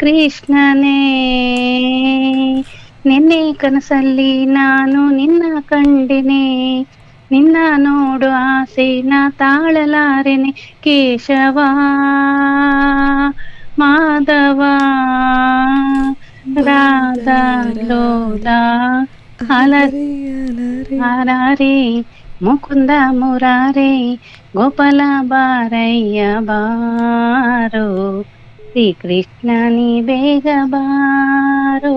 ಕೃಷ್ಣನೇ ನಿನ್ನೆ ಕನಸಲ್ಲಿ ನಾನು ನಿನ್ನ ಕಂಡೆನೆ ನಿನ್ನ ನೋಡು ಆಸೆನ ತಾಳಲಾರೆನೆ ಕೇಶವ ಮಾಧವ ರಾಧಾ ಲೋಲ ಅಲರಿ ಹಾರಾರೆ ಮುಕುಂದ ಮುರಾರೆ ಗೋಪಾಲ ಬಾರಯ್ಯ ಬಾರೋ ಶ್ರೀಕೃಷ್ಣ ನೀ ಬೇಗ ಬಾರೋ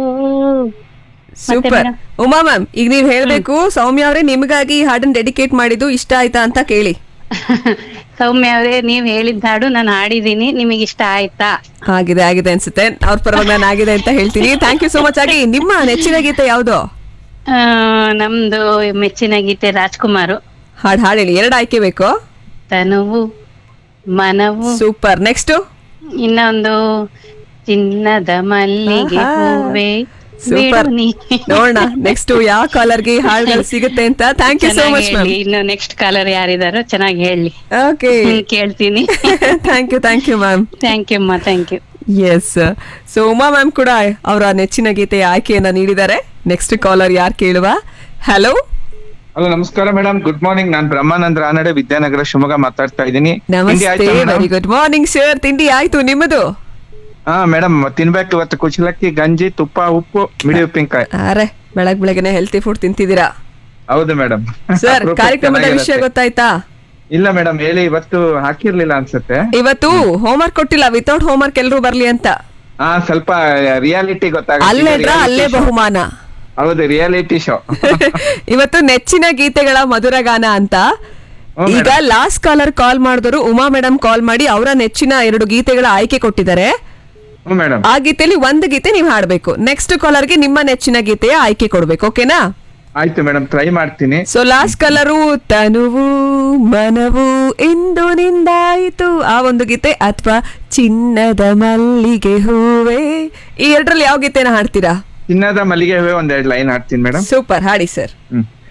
ಸೂಪರ್ madam? ಉಮಾ ಮ್ಯಾಮ್ ಈಗ ನೀವ್ ಹೇಳ್ಬೇಕು ಸೌಮ್ಯ ಅವರೇ ನಿಮಗಾಗಿ ಈ ಹಾಡನ್ನ ಡೆಡಿಕೇಟ್ ಮಾಡಿದ್ದು ಇಷ್ಟ ಆಯ್ತಾ ಅಂತ ಕೇಳಿ ಸೌಮ್ಯ ಅವರೇ ನೀವ್ ಹೇಳಿದ ಹಾಡು ನಾನು ಹಾಡಿದೀನಿ ನಿಮಗೆ ಇಷ್ಟ ಆಯ್ತಾ ಆಗಿದೆ ಆಗಿದೆ ಅನ್ಸುತ್ತೆ ಅವ್ರ ಪರವಾಗಿ ನಾನು ಆಗಿದೆ ಅಂತ ಹೇಳ್ತೀನಿ ಥ್ಯಾಂಕ್ ಯು ಸೋ ಮಚ್ ಆಗಿ ನಿಮ್ಮ ನೆಚ್ಚಿನ ಗೀತೆ ಯಾವ್ದು ಆ, ನಮ್ದು ಮೆಚ್ಚಿನ ಗೀತೆ ರಾಜ್ಕುಮಾರು ಹಾಡ್ ಹಾಡ್ ಹೇಳಿ ಎರಡು ಆಯ್ಕೆ ಬೇಕು ತನುವು ಮನವು ಸೂಪರ್ ನೆಕ್ಸ್ಟ್ ಇನ್ನೊಂದು ಚಿನ್ನದ ಮಲ್ಲಿಗೆ ಆಹಾ. ಹೂವೆ ಸೂಪರ್ ಬಿಡು ನೀ. ನೋಡೋಣ ನೆಕ್ಸ್ಟ್ ಯಾವ ಕಾಲರ್ಗೆ ಹಾಡುಗಳು ಸಿಗುತ್ತೆ ಅಂತ ಥ್ಯಾಂಕ್ ಯು ಸೋ ಚೆನ್ನಾಗ್ ಮಚ್ ಮ್ಯಾಮ್ ಹೇಳಿ. ಇನ್ನು ನೆಕ್ಸ್ಟ್ ಕಾಲರ್ ಯಾರಿದಾರೋ ಚೆನ್ನಾಗಿ ಹೇಳಿ ಓಕೆ ಕೇಳ್ತೀನಿ thank you thank you ma'am thank you ಅಮ್ಮ thank you yes so Uma ma'am ಕೂಡ ಅವರ ನೆಚ್ಚಿನ ಗೀತೆಯ ಆಯ್ಕೆಯನ್ನ ನೀಡಿದ್ದಾರೆ ನೆಕ್ಸ್ಟ್ ಕಾಲರ್ ಯಾರು ಕೇಳುವ ಹಲೋ ಹಲೋ ನಮಸ್ಕಾರ ಮೇಡಮ್ ಗುಡ್ ಮಾರ್ನಿಂಗ್ ನಾನ್ ಬ್ರಹ್ಮಾನಂದ ರಾನಡೆ ವಿದ್ಯಾನಗರ ಶಿವಮೊಗ್ಗ ಮಾತಾಡ್ತಾ ಇದ್ದೀನಿ ತಿಂಡಿ ನಮಸ್ತೆ ಆಯ್ತಾ very madam good morning sir ತಿಂಡಿ ಆಯ್ತು ನಿಮ್ಮದು ಹಾ ಮೇಡಮ್ ತಿನ್ಬೇಕು ಇವತ್ತು ಕುಚಲಕ್ಕಿ ಗಂಜಿ ತುಪ್ಪ ಉಪ್ಪು ಮಿಡಿ ಉಪ್ಪಿನಕಾಯಿ ಅರೆ ಬೆಳಗ್ ಬೆಳಗ್ಗೆನೆ ಹೆಲ್ತಿ ಫುಡ್ ತಿಂತಿದ್ದೀರಾ ಹೌದು ಮೇಡಮ್ ಸರ್ ಕಾರ್ಯಕ್ರಮದ ವಿಷಯ ಗೊತ್ತಾಯ್ತಾ ಇಲ್ಲ ಮೇಡಮ್ ಹೇಳಿ ಇವತ್ತು ಹಾಕಿರ್ಲಿಲ್ಲ ಅನ್ಸುತ್ತೆ ಇವತ್ತು ಹೋಮ್ವರ್ಕ್ ಕೊಟ್ಟಿಲ್ಲ ವಿತೌಟ್ ಹೋಮ್ವರ್ಕ್ ಎಲ್ರು ಬರ್ಲಿ ಅಂತ ಹಾ ಸ್ವಲ್ಪ ರಿಯಾಲಿಟಿ ಅಲ್ಲೇಡ್ರ ಅಲ್ಲೇ ಗೊತ್ತಾಗ ಬಹುಮಾನ ಹೌದು ರಿಯಾಲಿಟಿ ಶೋ ಇವತ್ತು ನೆಚ್ಚಿನ ಗೀತೆಗಳ ಮಧುರ ಗಾನ ಅಂತ ಹ್ಮ್, ಈಗ ಲಾಸ್ಟ್ ಕಾಲರ್ ಕಾಲ್ ಮಾಡಿದವರು ಉಮಾ ಮೇಡಮ್ ಕಾಲ್ ಮಾಡಿ ಅವರ ನೆಚ್ಚಿನ ಎರಡು ಗೀತೆಗಳ ಆಯ್ಕೆ ಕೊಟ್ಟಿದ್ದಾರೆ ಹ್ಮ್ ಮೇಡಮ್ ಆ ಗೀತೆಯಲ್ಲಿ ಒಂದು ಗೀತೆ ನೀವು ಹಾಡ್ಬೇಕು ನೆಕ್ಸ್ಟ್ ಕಾಲರ್ಗೆ ನಿಮ್ಮ ನೆಚ್ಚಿನ ಗೀತೆಯ ಆಯ್ಕೆ ಕೊಡ್ಬೇಕು ಓಕೆನಾ ಆಯ್ತು ಮೇಡಮ್ ಟ್ರೈ ಮಾಡ್ತೀನಿ ಸೊ ಲಾಸ್ಟ್ ಕಲರು ತನುವು ಮನವು ಇಂದು ನಿಂದಾಯಿತು ಆ ಒಂದು ಗೀತೆ ಅಥವಾ ಚಿನ್ನದ ಮಲ್ಲಿಗೆ ಹೂವೆ ಈ ಎರಡರಲ್ಲಿ ಯಾವ ಗೀತೆನ ಹಾಡ್ತೀರಾ ಚಿನ್ನದ ಮಲ್ಲಿಗೆ ಹೂವೆ ಒಂದೆರಡು ಲೈನ್ ಹಾಡ್ತೀನಿ ಮೇಡಮ್ ಸೂಪರ್ ಹಾಡಿ ಸರ್ ಹ್ಮ್